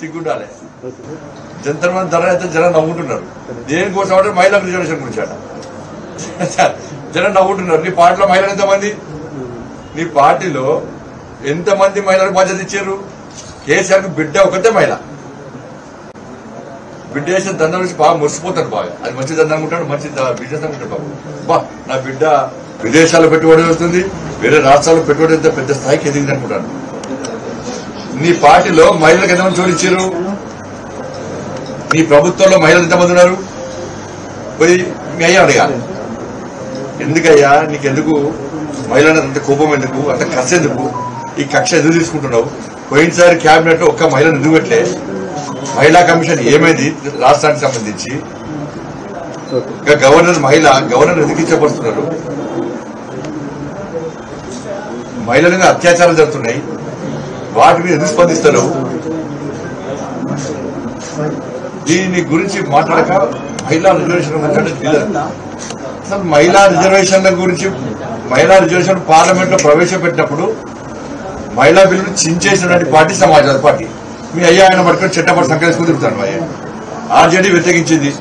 సిగ్గుండాలి జంతర్ మంది ధర అయితే జనం నవ్వుకుంటున్నారు దేనికోసం అంటే మహిళా రిజర్వేషన్ గురించి అట జనం నవ్వుకుంటున్నారు నీ పార్టీలో మహిళలు ఎంతమంది నీ పార్టీలో ఎంతమంది మహిళలకు బాధ్యత ఇచ్చారు కేసీఆర్ కు బిడ్డ ఒకటే మహిళ బిడ్డ చేసిన దండం నుంచి బాగా మురిసిపోతాడు బాగా అది మంచి దండం అనుకుంటాడు మంచి ద- బిజినెస్ అనుకుంటాడు బాబు బా నా బిడ్డ విదేశాల్లో పెట్టుబడి వస్తుంది వేరే రాష్ట్రాల్లో పెట్టుబడి ఎంత పెద్ద స్థాయికి ఎదిగింది అనుకుంటాను నీ పార్టీలో మహిళలకు ఎంతమంది చోటు ఇచ్చారు నీ ప్రభుత్వంలో మహిళలు ఎంతమంది ఉన్నారు పోయి మీ అయ్యా అడగాలి ఎందుకయ్యా నీకెందుకు మహిళల అంత కోపం ఎందుకు అంత కక్ష ఎందుకు ఈ కక్ష ఎందుకు తీసుకుంటున్నావు పోయినసారి క్యాబినెట్ లో ఒక్క మహిళను ఎందుకు పెట్టలే మహిళా కమిషన్ ఏమైంది రాష్ట్రానికి సంబంధించి ఇంకా గవర్నర్ మహిళ గవర్నర్ ఎందుకు ఇచ్చపరుస్తున్నారు మహిళల మీద అత్యాచారాలు జరుగుతున్నాయి వాటి మీద ఎందుకు స్పందిస్తారు దీని గురించి మాట్లాడక మహిళా రిజర్వేషన్ గురించి తెలియదు. అసలు మహిళా రిజర్వేషన్ల గురించి మహిళా రిజర్వేషన్ పార్లమెంట్ లో ప్రవేశపెట్టినప్పుడు మహిళా బిల్లును చించేసినటువంటి పార్టీ సమాజ్వాదీ పార్టీ మీ అయ్యా ఆయన పట్టుకొని చెట్టపడి సంకలించుకుని తిరుగుతాను మా అయ్యా ఆర్జేడీ వ్యతిరేకించింది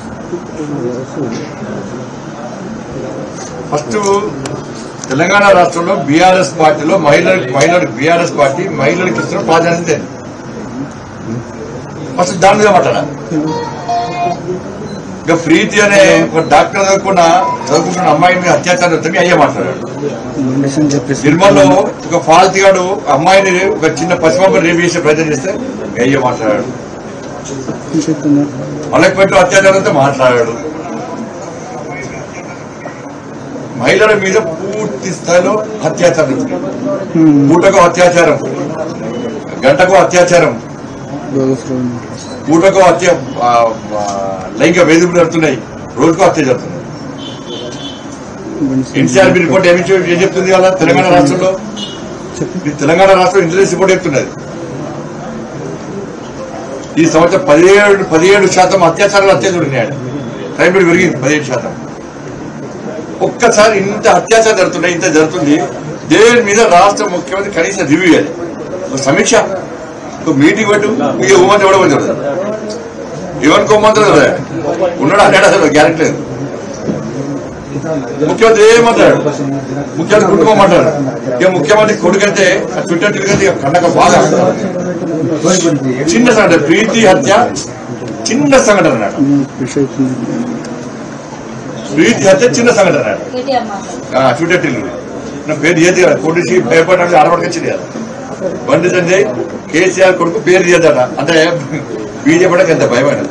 ఫస్ట్ తెలంగాణ రాష్ట్రంలో బీఆర్ఎస్ పార్టీలో మహిళలకు మహిళలకు బీఆర్ఎస్ పార్టీ మహిళలకు ఇస్తున్న ప్రాధాన్యత ఏంటి? ఫస్ట్ దాని మీద మాట్లాడాలి ఇక ప్రీతి అనే ఒక డాక్టర్ చదువుకున్న చదువుకుంటున్న అమ్మాయి మీద అత్యాచారం వస్తే మీ అయ్యే మాట్లాడాడు నిర్మల్లో ఒక ఫాల్తిగాడు అమ్మాయిని ఒక చిన్న పసిబాబు రేపు చేసే ప్రయత్నం చేస్తే మీ అయ్యే మాట్లాడాడు మలక్పేటలో అత్యాచారంతో మాట్లాడాడు మహిళల మీద పూర్తి స్థాయిలో అత్యాచారం జరుగుతుంది. పూటకు అత్యాచారం గంటకు అత్యాచారం పూటకు హత్య ఆ, ఆ, లైంగిక వేధింపులు జరుగుతున్నాయి రోజుకు హత్య జరుగుతున్నాయి ఎన్సీఆర్బీ రిపోర్ట్ ఏమి చెప్- ఏం చెప్తుంది కదా తెలంగాణ రాష్ట్రంలో ఈ తెలంగాణ రాష్ట్రం ఇంటెలిజెన్స్ రిపోర్ట్ చెప్తున్నది ఈ సంవత్సరం పదిహేడు పదిహేడు శాతం అత్యాచారాలు హత్య జరిగినాయి క్రైమ్ రేట్ పెరిగింది పదిహేడు శాతం ఒక్కసారి ఇంత అత్యాచారం జరుగుతున్నాయి ఇంత జరుగుతుంది దేని మీద రాష్ట్ర ముఖ్యమంత్రి కనీసం రివ్యూ చేయాలి ఒక సమీక్ష ఒక మీటింగ్ పెట్టు మీకు హోమంత్రి ఎవడో మంది ఎవరికి హోమంత్రి కదా ఉన్నాడు అన్నాడు అసలు గ్యారెంటీ లేదు ముఖ్యమంత్రి ఏమంటాడు ముఖ్యమంత్రి కుటుంబం అంటాడు ఇక ముఖ్యమంత్రి కొడుకంటే ఆ ట్విట్టర్ తిరిగితే ఇక కండక బాగా చిన్న సంఘటన ప్రీతి హత్య చిన్న సంఘటన అన్నాడు ప్రీతి హత్య చిన్న సంఘటన అన్నాడు కేటీఆర్ మాట్లాడు ఆ, చూడేటిల్లు నా పేరు ఏది కదా కొడిసి భయపడడానికి ఆడపడికొచ్చింది కదా బండి సంజయ్ కేసీఆర్ కొడుకు పేరు తీయదట అంటే బీజేపీకి ఎంత భయమైన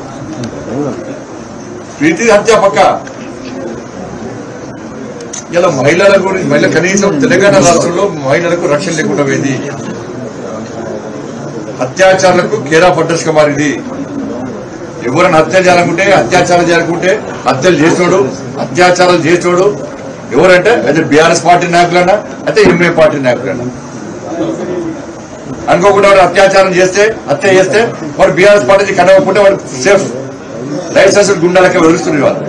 ప్రీతి హత్య పక్క ఇలా మహిళల గురించి మహిళ కనీసం తెలంగాణ రాష్ట్రంలో మహిళలకు రక్షణ లేకుండా పోయింది అత్యాచారాలకు కేరా పడ్డస్గా మారింది ఎవరైనా హత్య చేయాలనుకుంటే అత్యాచారం చేయాలనుకుంటే హత్యలు చేసినోడు అత్యాచారాలు చేసినోడు ఎవరంటే అయితే బీఆర్ఎస్ పార్టీ నాయకులన్నా అయితే ఎంఏ పార్టీ నాయకులన్నా అనుకోకుండా వాడు అత్యాచారం చేస్తే హత్య చేస్తే వాడు బీఆర్ఎస్ పార్టీ కనవకుంటే వాడు సేఫ్ లైసెన్స్ గుండాలకే వదిలిస్తుంది వాళ్ళు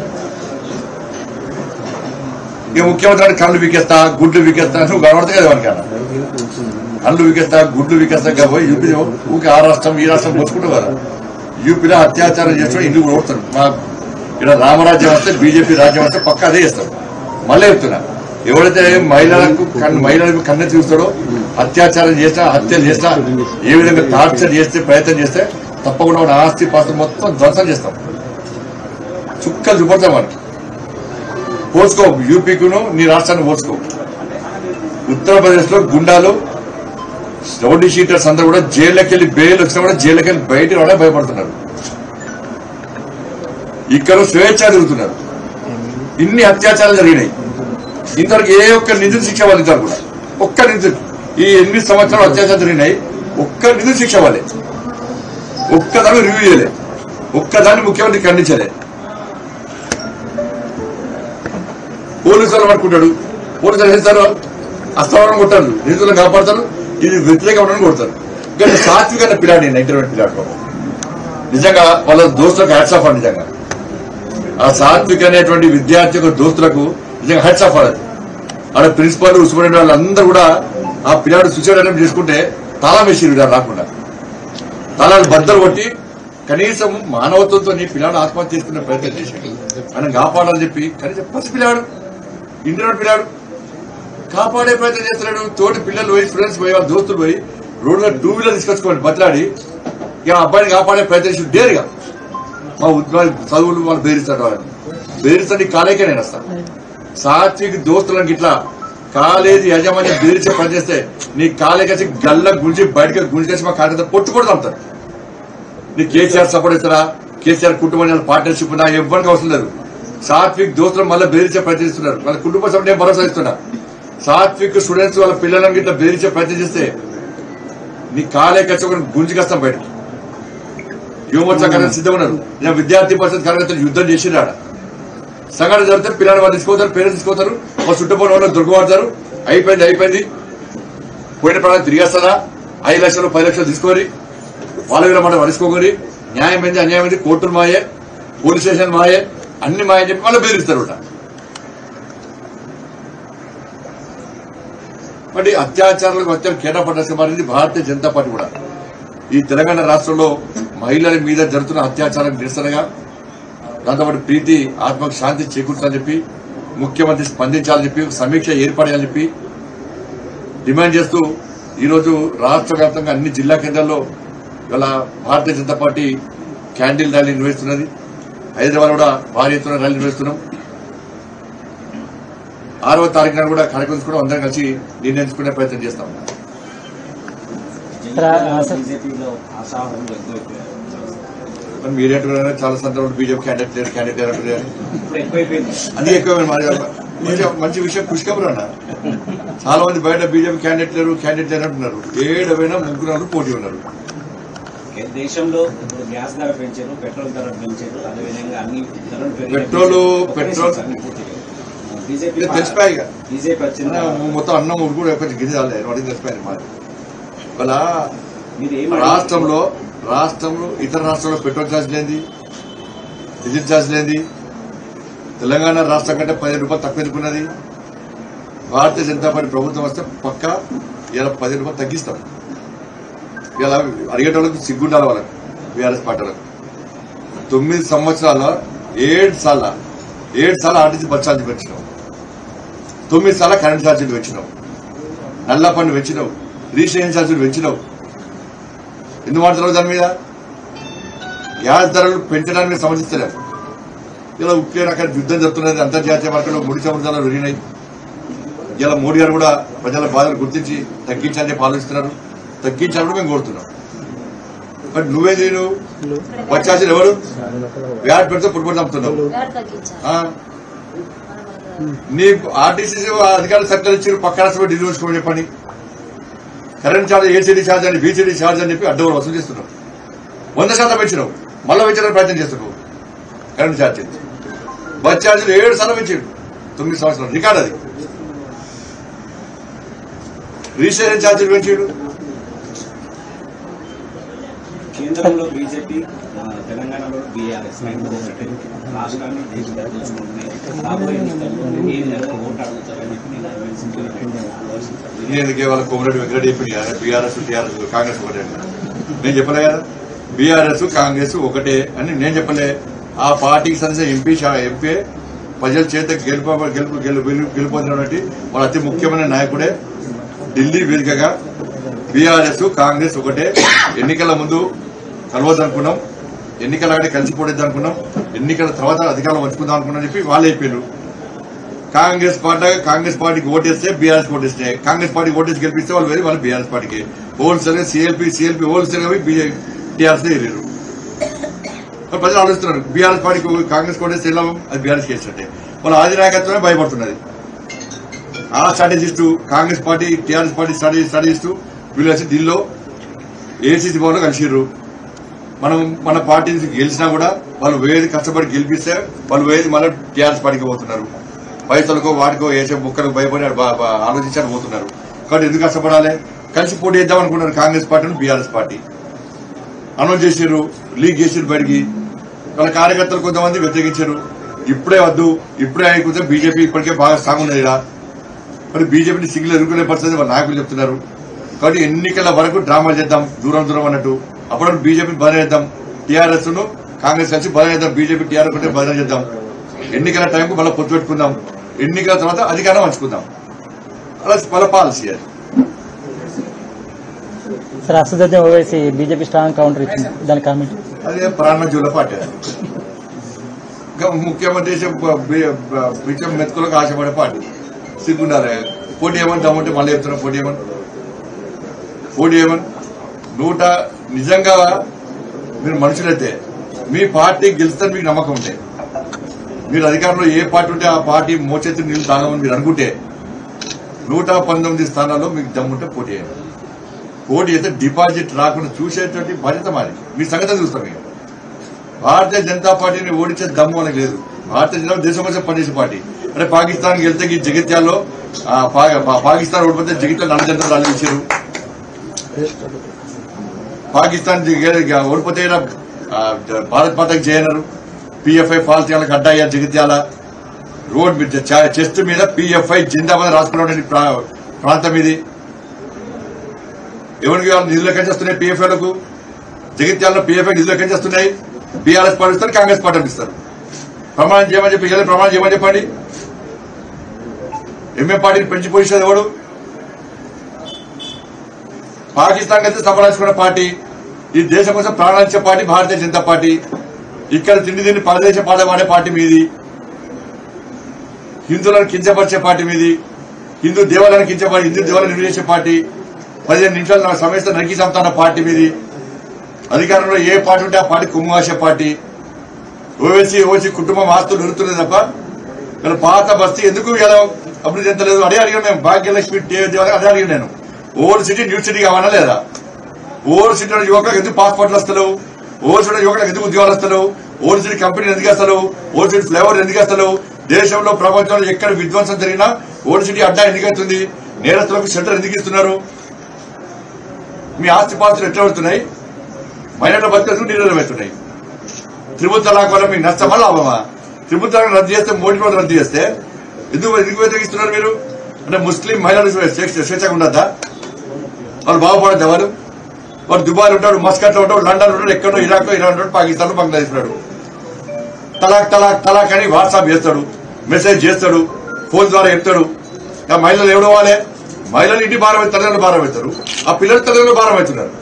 ఇక ముఖ్యమంత్రి వాడు కళ్ళు వీకేస్తా గుడ్లు వీకేస్తా నువ్వు కనబడతా కదా వాడికన్నా కళ్ళు వీకేస్తా గుడ్లు వీకేస్తా కాబట్టి యూపీ ఊరికి ఆ రాష్ట్రం ఈ రాష్ట్రం పోసుకుంటూ కదా యూపీలో అత్యాచారం చేస్తాడు ఇందుకు ఓడతాడు మా ఇక్కడ రామరాజ్యం వస్తే బీజేపీ రాజ్యం వస్తే పక్క అదే చేస్తాడు మళ్ళీ చెప్తున్నా ఎవరైతే మహిళలకు కన్ను మహిళలకు కన్ను చూస్తాడో అత్యాచారం చేసినా హత్యలు చేసినా ఏ విధంగా టార్చర్ చేస్తే ప్రయత్నం చేస్తే తప్పకుండా వాడి ఆస్తి పాస్తి మొత్తం ధ్వంసం చేస్తాం చుక్కలు చూపడతాం వాడికి పోసుకో యూపీకును నీ రాష్ట్రాన్ని పోసుకో ఉత్తరప్రదేశ్ లో గుండాలు రౌడీ షీటర్స్ అందరూ కూడా జైల్లోకి వెళ్ళి బెయిల్ వచ్చినా కూడా జైల్లోకి వెళ్ళి బయట రావడం భయపడుతున్నారు ఇక్కడ స్వేచ్ఛ తిరుగుతున్నారు ఇన్ని అత్యాచారాలు జరిగినాయి ఇంతవరకు ఏ ఒక్క నిధులు శిక్ష వాళ్ళు ఇంతవరకు కూడా ఒక్క నిధులు ఈ ఎనిమిది సంవత్సరాలు అత్యాచారం జరిగినాయి ఒక్క నిధులు శిక్ష వాళ్ళే ఒక్కదాన్ని రివ్యూ చేయలే ఒక్కదాన్ని ముఖ్యమంత్రి ఖండించలే పోలీసు వాళ్ళు పట్టుకుంటాడు పోలీసులు ఏం చేస్తారు అస్తవరం కొట్టారు నిధులను కాపాడతారు ఇది వ్యతిరేకం కొడతారు కానీ సాత్విక పిల్లాడి ఇంటర్వ్యూ పిల్లాడు పాపం. నిజంగా వాళ్ళ దోస్తులకు హ్యాట్స్ ఆఫ్ అండి నిజంగా ఆ సాత్విక్ అనేటువంటి విద్యార్థి యొక్క దోస్తులకు నిజంగా హ్యాట్స్ ఆఫ్ అది ఆడ ప్రిన్సిపాల్ సూపరింటెండెంట్ వాళ్ళందరూ కూడా ఆ పిల్లాడు సూసైడ్ అటెంప్ట్ చేసుకుంటే తాళం వేసిరు వీడు రాకుండా తలాలు బద్దలు కొట్టి కనీసం మానవత్వంతో నీ పిల్లాడు ఆత్మహత్య చేసుకునే ప్రయత్నం చేశాడు మనం కాపాడాలని చెప్పి కనీసం పసి పిల్లాడు ఇంటర్ పిల్లాడు కాపాడే ప్రయత్నం చేస్తున్నాడు తోటి పిల్లలు పోయి స్టూడెంట్స్ పోయి వాళ్ళ దోస్తులు పోయి రోడ్లో టూ వీలర్ తీసుకొచ్చుకోండి బతలాడి ఇక ఆ అబ్బాయిని కాపాడే ప్రయత్నం చేసి డేరుగా మా ఉద్యోగాలు చదువులు వాళ్ళు బెదిరిస్తాడు వాళ్ళని బెదిరిస్తాడు కాలేకే నేను వస్తాను సాత్విక్ దోస్తులను ఇట్లా కాలేజీ యజమాని బెదిరించే పని చేస్తే నీ కాలేకేసి గల్ల గుంజి బయటకు గుంజేసి మా కార్యకర్త పొట్టుకూడదు అంటారు నీ కేసీఆర్ సపోర్ట్ ఇస్తారా కేసీఆర్ కుటుంబాన్ని పార్ట్నర్షిప్ ఉన్నా ఎవరికి అవసరం లేదు సాత్విక్ దోస్తులు మళ్ళీ బెదిరించే ప్రయత్నిస్తున్నారు వాళ్ళ కుటుంబ సభ్యులు నేను భరోసా ఇస్తున్నా సాత్విక్ స్టూడెంట్స్ వాళ్ళ పిల్లలను ఇట్లా బెదిరించే ప్రయత్నం చేస్తే నీ కాలే ఖర్చు ఒకరిని గుంజుకొస్తాం బయటకు యువమోర్చా కార్యకర్తలు సిద్ధం ఉన్నారు నేను విద్యార్థి పరిషత్ కార్యకర్తలు యుద్ధం చేసిరాడ సంఘటన జరిగితే పిల్లలు వాళ్ళు తీసుకోతారు పేరెంట్స్ తీసుకోతారు మా చుట్టుపక్కల వాళ్ళు దొరకబడతారు అయిపోయింది అయిపోయింది పోయిన ప్రాణం తిరిగేస్తారా ఐదు లక్షలు పది లక్షలు తీసుకొని వాళ్ళ మీద మనం వరుసుకోకొని న్యాయం ఏంది అన్యాయం ఏంది కోర్టులు మాయే పోలీస్ స్టేషన్ మాయే అన్ని మాయని చెప్పి వాళ్ళు బెదిరిస్తారు ఒకట మరి అత్యాచారాలకు అత్యంత కేటాపడ్డ మారింది భారతీయ జనతా పార్టీ కూడా ఈ తెలంగాణ రాష్ట్రంలో మహిళల మీద జరుగుతున్న అత్యాచారం నిరసనగా దాంతోపాటు ప్రీతి ఆత్మకు శాంతి చేకూర్చాలని చెప్పి ముఖ్యమంత్రి స్పందించాలని చెప్పి సమీక్ష ఏర్పడాలని చెప్పి డిమాండ్ చేస్తూ ఈరోజు రాష్ట్ర వ్యాప్తంగా అన్ని జిల్లా కేంద్రాల్లో ఇవాళ Bharatiya Janata party candle rally నిర్వహిస్తున్నది హైదరాబాద్ కూడా భారీ ఎత్తున ర్యాలీ నిర్వహిస్తున్నాం ఆరవ తారీఖు నాడు కూడా కార్యక్రమం కూడా అందరం కలిసి నిర్ణయించుకునే ప్రయత్నం చేస్తాం బీజేపీలో అసహనం ఎక్కువైపోయారు మరి మీరేంటున్నారో చాలా సందర్భంలో బీజేపీ క్యాండిడేట్ లేరు క్యాండిడేట్ లేరు అంటున్నారు. ఇప్పుడు ఎక్కువైపోయింది అది ఎక్కువ మరి మంచి మంచి విషయం పుష్కబులు అన్న చాలా మంది బయట బీజేపీ క్యాండిడేట్ లేరు క్యాండిడేట్ లేరు అంటున్నారు ఏడవైనా ముగ్గురు వాళ్ళు పోటీ ఉన్నారు ఓకే, దేశంలో ఇప్పుడు గ్యాస్ ధర పెంచారు పెట్రోల్ ధర పెంచారు అదేవిధంగా అన్ని ధరలు పెరిగాయి. పెట్రోలు, ఒకే పెట్రోల్. సారి అన్ని పూర్తిగా. బీజేపీ ఇది తెలిసిపోయాయి ఇక. బీజేపీ వచ్చిన అన్న, మొత్తం అన్నం ఉడుకు కూడా కొంచెం గిరి చాలే వాడికి తెలిసిపోయింది మరి ఇవాళ మీరు ఏం రాష్ట్రంలో రాష్ట్రంలో ఇతర రాష్ట్రంలో పెట్రోల్ ఛార్జ్ లేనిది డీజిల్ ఛార్జ్ లేనిది తెలంగాణ రాష్ట్రం కంటే పదిహేను రూపాయలు తక్కువ ఎదుర్కొన్నది భారతీయ జనతా పార్టీ ప్రభుత్వం వస్తే పక్క ఇలా పదిహేను రూపాయలు తగ్గిస్తాం ఇలా అడిగేటోళ్ళకి సిగ్గుండాలి వాళ్ళకి బీఆర్ఎస్ పార్టీ వాళ్ళకి తొమ్మిది సంవత్సరాల ఏడు సార్ల ఏడు సార్లు ఆర్టీసీ బస్ ఛార్జీ పెంచినాం తొమ్మిది సార్లు కరెంట్ ఛార్జీలు పెంచినావు నల్ల పన్ను పెంచినావు రిజిస్ట్రేషన్ ఛార్జీలు పెంచినావు ఎందుకు మాట్లాడరు దాని మీద గ్యాస్ ధరలు పెంచడానికి మీరు సమర్థిస్తలేరు ఇలా ఉక్రెయిన్ అక్కడ యుద్ధం జరుగుతున్నది అంతర్జాతీయ మార్కెట్లో ముడి సముద్రాలు పెరిగినాయి ఇలా మోడీ గారు కూడా ప్రజల బాధలు గుర్తించి తగ్గించాలని చెప్పి ఆలోచిస్తున్నారు తగ్గించాలని మేము కోరుతున్నాం బట్ నువ్వే నేను వచ్చాల్సిన ఎవరు వ్యాట్ పెడితే పుట్టుబడి చంపుతున్నావు ఎవరు తగ్గించారు ఆ? నీ ఆర్టీసీ అధికారులు సర్కారు ఇచ్చారు పక్క రాష్ట్రంలో ఢిల్లీ వచ్చుకోమని చెప్పండి కరెంట్ ఛార్జ్ ఏసీడీ ఛార్జ్ అని బీసీడీ ఛార్జ్ అని చెప్పి అడ్డవలు వసూలు చేస్తున్నావు వంద శాతం పెంచినావు మళ్ళీ పెంచడానికి ప్రయత్నం చేస్తున్నావు కరెంట్ ఛార్జ్ బస్ ఛార్జీలు ఏడు శాతం పెంచాడు తొమ్మిది సంవత్సరాలు రికార్డ్ అది రిజిస్ట్రేషన్ ఛార్జీలు పెంచాడు కేంద్రంలో బీజేపీ ఆ, తెలంగాణలో బీఆర్ఎస్ రెండు ఒకటే రాష్ట్రాన్ని దేశంలో దోచుకుంటున్నాయి రాబోయే ఎన్నికల్లో ఏ విధంగా ఓటు అడుగుతారని చెప్పి నేను అరవింద్ సింగ్ ఆలోచించాను. నేను ఎందుకే వాళ్ళ కోమరెడ్డి వెంకరెడ్డి చెప్పింది కదా బీఆర్ఎస్ టీఆర్ఎస్ కాంగ్రెస్ ఒకటే అని. నేను చెప్పలే కదా బీఆర్ఎస్ కాంగ్రెస్ ఒకటే అని నేను చెప్పలే ఆ పార్టీకి సంబంధించిన ఎంపీ శా- ఎంపీ ప్రజల చేత గెలుపు గెలుపు గెలుపు గెలుపొందినటువంటి వాళ్ళ అతి ముఖ్యమైన నాయకుడే ఢిల్లీ వేదికగా బీఆర్ఎస్ కాంగ్రెస్ ఒకటే ఎన్నికల ముందు కలవద్దనుకున్నాం ఎన్నికల కంటే కలిసి పోడేద్దాం అనుకున్నాం ఎన్నికల తర్వాత అధికారం పంచుకుందాం అనుకున్నాం చెప్పి వాళ్ళు అయిపోయారు కాంగ్రెస్ పార్టీ కాంగ్రెస్ పార్టీకి ఓటేస్తే బీఆర్ఎస్ ఓటేస్తే కాంగ్రెస్ పార్టీకి ఓటేసి గెలిపిస్తే వాళ్ళు వేరే వాళ్ళు బీఆర్ఎస్ పార్టీకి wholesale CLP CLP wholesale TRS ఎరిగారు మరి ప్రజలు ఆలోచిస్తున్నారు బీఆర్ఎస్ పార్టీకి కాంగ్రెస్ ఓటేస్తే ఎలా అది బీఆర్ఎస్ చేసినట్టే వాళ్ళ ఆది నాయకత్వమే భయపడుతున్నది ఆ strategist Congress party TRS party strategy strategist వీళ్ళు వచ్చి ఢిల్లీలో ఏసీసీ భవన్లో కలిసిర్రు మనం మన పార్టీ నుంచి గెలిచినా కూడా వాళ్ళు వేది కష్టపడి గెలిపిస్తే వాళ్ళు వేది మళ్ళీ టీఆర్ఎస్ పార్టీకి పోతున్నారు పైసలకో వాటికో వేసే బుక్కలకు భయపడి ఆడ బా- బా- ఆలోచించారు పోతున్నారు కాబట్టి ఎందుకు కష్టపడాలి కలిసి పోటీ చేద్దాం అనుకున్నారు కాంగ్రెస్ పార్టీని బీఆర్ఎస్ పార్టీ అనౌన్స్ చేసారు లీక్ చేసారు బయటికి వాళ్ళ కార్యకర్తలు కొంతమంది వ్యతిరేకించారు ఇప్పుడే వద్దు ఇప్పుడే అయిపోతే బీజేపీ ఇప్పటికే బాగా స్ట్రాంగ్ ఉన్నది ఇక్కడ మరి బీజేపీని సింగిల్ ఎదుర్కొనే పరిస్థితి వాళ్ళ నాయకులు చెప్తున్నారు కాబట్టి ఎన్నికల వరకు డ్రామా చేద్దాం దూరం దూరం అన్నట్టు అప్పుడు బీజేపీ బదన చేద్దాం టీఆర్ఎస్ ను కాంగ్రెస్ కలిసి బదన చేద్దాం బీజేపీ టీఆర్ఎస్ ఉంటే బదన చేద్దాం ఎన్నికల టైంకు మళ్ళీ పొత్తు పెట్టుకుందాం ఎన్నికల తర్వాత అధికారం పంచుకుందాం అలా వాళ్ళ పాలసీ అది sir Asaduddin Owaisi BJP strong counter ఇచ్చింది దాని కామెంట్ అదే ప్రాణ జూల పార్టీ అది. ఇంకా ముఖ్యమంత్రి చేసే బ- బి- బ- బిచ్చం మెతుకులకు ఆశపడే పార్టీ సిగ్గుండాలి పోటీ ఏమని దమ్ముంటే మళ్ళీ చెప్తున్నా పోటీ ఏమని పోటీ ఏమని నూట నిజంగా మీరు మనుషులైతే మీ పార్టీ గెలుస్తుందని మీకు నమ్మకం ఉంటే మీరు అధికారంలో ఏ పార్టీ ఉంటే ఆ పార్టీ మోచేతి నీళ్ళు తాగమని మీరు అనుకుంటే నూట పంతొమ్మిది స్థానాల్లో మీకు దమ్ముంటే పోటీ చేయండి పోటీ అయితే డిపాజిట్ రాకుండా చూసేటువంటి బాధ్యత మాది మీ సంగతి చూస్తాం ఇక భారతీయ జనతా పార్టీని ఓడించే దమ్ము మనకు లేదు భారతీయ జనతా దేశం కోసం పనిచేసే పార్టీ అంటే పాకిస్తాన్కి వెళ్తే ఈ జగిత్యాల్లో ఆ, పా- పా- పాకిస్తాన్ ఓడిపోతే జగిత్యాల నల్ల జనతా రాళ్ళు ఇచ్చారు పాకిస్తాన్ జి- గ- ఓడిపోతే ఈడ, ఆ, భారత్ మాతకి చేయనరు పిఎఫ్ఐ ఫాల్తీయాలకు అడ్డాయ్యారు జగిత్యాల రోడ్ మీద చ- చెస్ట్ మీద పిఎఫ్ఐ జిందాబాద్ రాసుకున్న ప్రాంతం ఇది ఎవరికి వాళ్ళు నిధులు ఎక్కడి నుంచి వస్తున్నాయి పిఎఫ్ఐలకు జగిత్యాలలో పిఎఫ్ఐ నిధులు ఎక్కడి నుంచి వస్తున్నాయి బీఆర్ఎస్ పార్టీ ఇస్తారు కాంగ్రెస్ పార్టీ ఇస్తారు ప్రమాణం చేయమని చెప్పి ఏదైనా ప్రమాణం చేయమని చెప్పండి ఎంఏ పార్టీని పెంచి పోషించేది ఎవడు పాకిస్తాన్ కలిసి సంబరాచుకున్న పార్టీ ఈ దేశం కోసం ప్రాణాలిచ్చే పార్టీ భారతీయ జనతా పార్టీ ఇక్కడ తిండి తిండి పరదేశ పాడవాడే పార్టీ మీది హిందువులను కించపరిచే పార్టీ మీది హిందూ దేవాలయాన్ని కించపడి హిందూ దేవాలయాన్ని నిర్వహించే పార్టీ పదిహేను నిమిషాలు నా సమస్య నరికి చంపుతున్న పార్టీ మీది అధికారంలో ఏ పార్టీ ఉంటే ఆ పార్టీ కుమ్ము కాసే పార్టీ ఓవేసి ఓసి కుటుంబం ఆస్తులు నిరుతున్నది తప్ప ఇక్కడ పాత బస్తీ ఎందుకు ఇలా అభివృద్ధి చెందలేదు అదే అడిగాను మేము భాగ్యలక్ష్మి దే- దేవాలయం అదే అడిగాను నేను ఓల్డ్ సిటీ న్యూ సిటీ కావాలా లేదా ఓల్డ్ సిటీ ఉన్న యువకులకు ఎందుకు పాస్పోర్ట్లు వస్తలేవు ఓల్డ్ సిటీ యువకులకు ఎందుకు ఉద్యోగాలు వస్తలేవు ఓల్డ్ సిటీ కంపెనీలు ఎందుకు వస్తలేవు ఓల్డ్ సిటీ ఫ్లేవర్ ఎందుకు వస్తలేవు దేశంలో ప్రపంచంలో ఎక్కడ విధ్వంసం జరిగినా ఓల్డ్ సిటీ అడ్డా ఎందుకు అవుతుంది నేరస్తులకు షెల్టర్ ఎందుకు ఇస్తున్నారు మీ ఆస్తి పాస్తులు ఎట్లా పడుతున్నాయి మైనర్ల బతుకులు నిర్ణయమవుతున్నాయి త్రిపుల్ తలాక్ వల్ల మీకు నష్టమా లాభమా త్రిపుల్ తలాక్ రద్దు చేస్తే మోడీ కూడా రద్దు చేస్తే ఎందుకు ఎందుకు వ్యతిరేకిస్తున్నారు మీరు అంటే ముస్లిం మహిళలు స్వేచ్ఛ స్వేచ్ఛగా ఉండద్దా వాళ్ళు బాగుపడద్దా వాళ్ళు వాడు దుబాయ్ ఉంటాడు మస్కట్ లో ఉంటాడు లండన్ ఉంటాడు ఎక్కడో ఇరాక్ ఇరాన్ ఉంటాడు పాకిస్తాన్ బంగ్లాదేశ్ ఉన్నాడు తలాక్ తలాక్ తలాక్ అని వాట్సాప్ చేస్తాడు మెసేజ్ చేస్తాడు ఫోన్ ద్వారా చెప్తాడు ఆ మహిళలు ఎవడో వాళ్ళే మహిళలు ఇంటి భారం అవుతారు, తల్లిదండ్రులు భారం అవుతారు ఆ పిల్లలు తల్లిదండ్రులు భారం అవుతున్నారు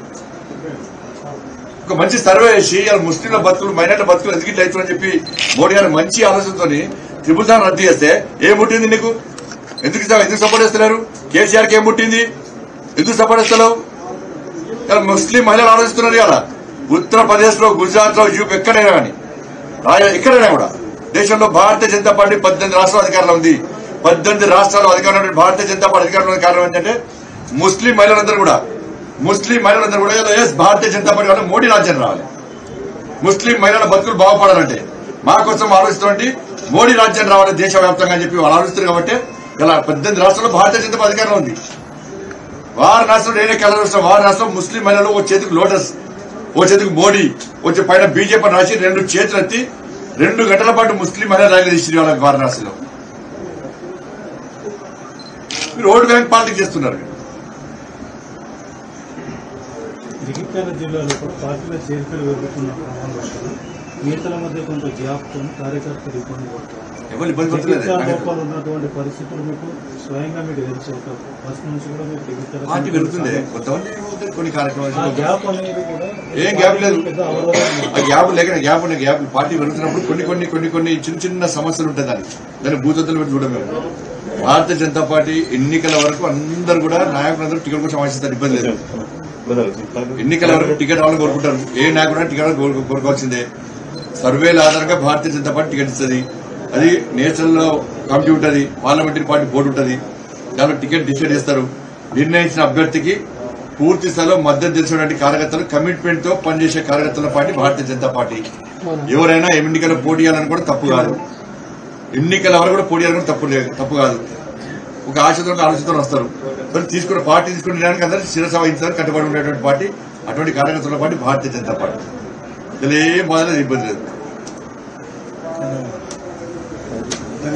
ఒక మంచి సర్వే చేసి ఇలా ముస్లింల బతుకులు మైనార్టీ బతుకులు ఎందుకు ఇట్లా అవుతుందని చెప్పి మోడీ గారు మంచి ఆలోచనతో త్రిపుల్ తాను రద్దు చేస్తే ఏం పుట్టింది నీకు ఎందుకు ఇస్తావు? ఎందుకు సపోర్ట్ చేస్తున్నారు కేసీఆర్ కి ఏం పుట్టింది ఎందుకు సపోర్ట్ చేస్తలేవు ఇలా ముస్లిం మహిళలు ఆలోచిస్తున్నారు ఇలా ఉత్తరప్రదేశ్ లో గుజరాత్ లో యూపీ ఎక్కడైనా కానీ రాయ ఎక్కడైనా కూడా దేశంలో భారతీయ జనతా పార్టీ పద్దెనిమిది రాష్ట్రాల అధికారంలో ఉంది పద్దెనిమిది రాష్ట్రాల అధికారంలో ఉన్న భారతీయ జనతా పార్టీ అధికారంలో ఉన్న కారణం ఏంటంటే ముస్లిం మహిళలందరూ కూడా ముస్లిం మహిళలందరూ కూడా ఏదో ఎస్ భారతీయ జనతా పార్టీ వాళ్ళు మోడీ రాజ్యం రావాలి ముస్లిం మహిళల బతుకులు బాగుపడాలంటే మా కోసం ఆలోచిస్తున్నట్టు మోడీ రాజ్యం రావాలి దేశవ్యాప్తంగా అని చెప్పి వాళ్ళు ఆలోచిస్తారు కాబట్టి ఇలా పద్దెనిమిది రాష్ట్రాల్లో భారతీయ జనతా పార్టీ అధికారంలో ఉంది వారి రాష్ట్రం నేనే కలర్ వారి రాష్ట్రం ముస్లిం మహిళలు ఓ చేతికి లోటస్ ఓ చేతికి మోడీ వచ్చే పైన బీజేపీ రాసి రెండు చేతులు ఎత్తి రెండు గంటల పాటు ముస్లిం మహిళలు ర్యాలీ తీసి వాళ్ళ వారణాసిలో మీరు ఓటు బ్యాంక్ పాలిటిక్స్ చేస్తున్నారు మీరు. జగిత్యాల జిల్లాలో కూడా పార్టీల చేరికలు పెరుగుతున్న క్రమంలో నేతల మధ్య కొంత గ్యాప్తో కార్యకర్తలు ఇబ్బంది పడుతున్నారు ఎవరు ఇబ్బంది పడుతున్నారు జగిత్యాల లోపల ఉన్నటువంటి పరిస్థితులు మీకు స్వయంగా మీకు తెలిసి ఒక ఫస్ట్ నుంచి కూడా మీరు జగిత్యాల పార్టీ పెరుగుతుంది కొంతమంది పోతే కొన్ని ఆ కార్యక్రమాలు గ్యాప్ అనేది కూడా ఏం గ్యాప్ లేదు పెద్ద అవరోధం ఆ గ్యాప్ లేక గ్యాప్ ఉన్న గ్యాప్ పార్టీ పెరుగుతున్నప్పుడు కొన్ని కొన్ని కొన్ని కొన్ని చిన్న చిన్న సమస్యలు ఉంటాయి దానికి దాన్ని భూతత్తులు పెట్టి చూడడం మేము భారతీయ జనతా పార్టీ ఎన్నికల వరకు అందరు కూడా నాయకులందరూ టికెట్ కోసం ఆశిస్తారు ఇబ్బంది లేదు ఎన్నికల వరకు టికెట్ రావాలని కోరుకుంటారు ఏ నాయకుడు టికెట్ కోరు- కోరుకోవాల్సిందే సర్వేల ఆధారంగా భారతీయ జనతా పార్టీ టికెట్ ఇస్తుంది అది నేషనల్ లో కమిటీ ఉంటుంది పార్లమెంటరీ పార్టీ బోర్డు ఉంటుంది దానిలో టికెట్ డిసైడ్ చేస్తారు నిర్ణయించిన అభ్యర్థికి పూర్తి స్థాయిలో మద్దతు తెలిసినటువంటి కార్యకర్తలు కమిట్మెంట్ తో పనిచేసే కార్యకర్తల పార్టీ భారతీయ జనతా పార్టీ ఎవరైనా ఎన్నికల పోటీ చేయాలని కూడా తప్పు కాదు ఎన్నికల వరకు కూడా పోటీ చేయాలని కూడా తప్పు లేదు తప్పు కాదు ఒక ఆశతో ఒక ఆలోచనతో వస్తారు మరి తీసుకున్న పార్టీ తీసుకునే దానికి అందరూ శిరస వహించాలని కట్టుబడి ఉండేటువంటి పార్టీ అటువంటి కార్యకర్తల పార్టీ భారతీయ జనతా పార్టీ ఇందులో ఏం బాధ లేదు ఇబ్బంది లేదు